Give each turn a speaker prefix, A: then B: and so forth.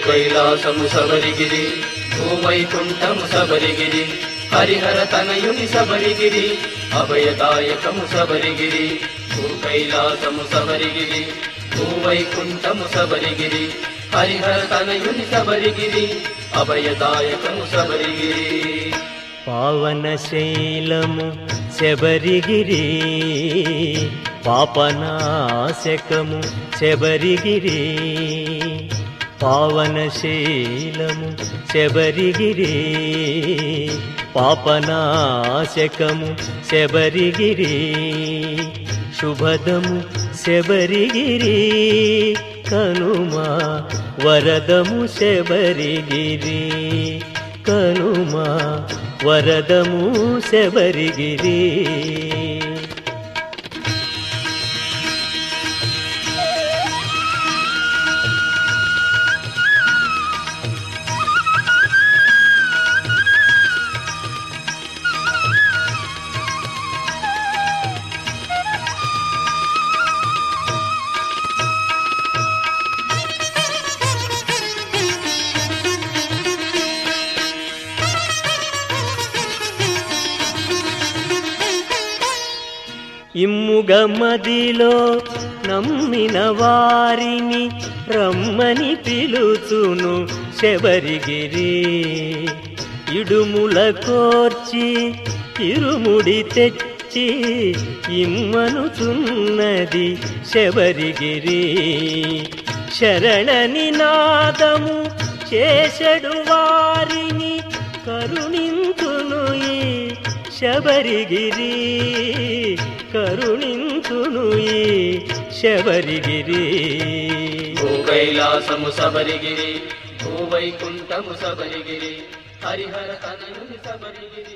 A: కైలాసము సబరిగిరి భూవైకుంఠము సబరిగిరి హరిహర తనయుని సబరిగిరి అభయదాయకము సబరిగిరి భూ కైలాసము సబరిగిరి భూవైకుంఠము సబరిగిరి హరిహర తనయుని సబరిగిరి అభయదాయకము సబరిగిరి
B: పావనశైలము శబరిగిరి పాపనాశకము శబరిగిరి పావనశైలము శబరిగిరి పాపనాశకము శబరిగిరి శుభదము శబరిగిరి కనుమా వరదము శబరిగిరి కనుమా వరదము శబరిగిరి ఇమ్ముగ మదిలో నమ్మిన వారిని రమ్మని పిలుచును శబరిగిరి ఇడుముల కోర్చి ఇరుముడి తెచ్చి ఇమ్మనుచున్నది శబరిగిరి శరణని నాదము చేసెడు వారిని కరుణింతును ఈ శబరిగిరి కరుణింతును ఈ శబరిగిరి
A: భూ కైలాసము సబరిగిరి భూవైకుంఠము సబరిగిరి హరిహర తనయుని సబరిగిరి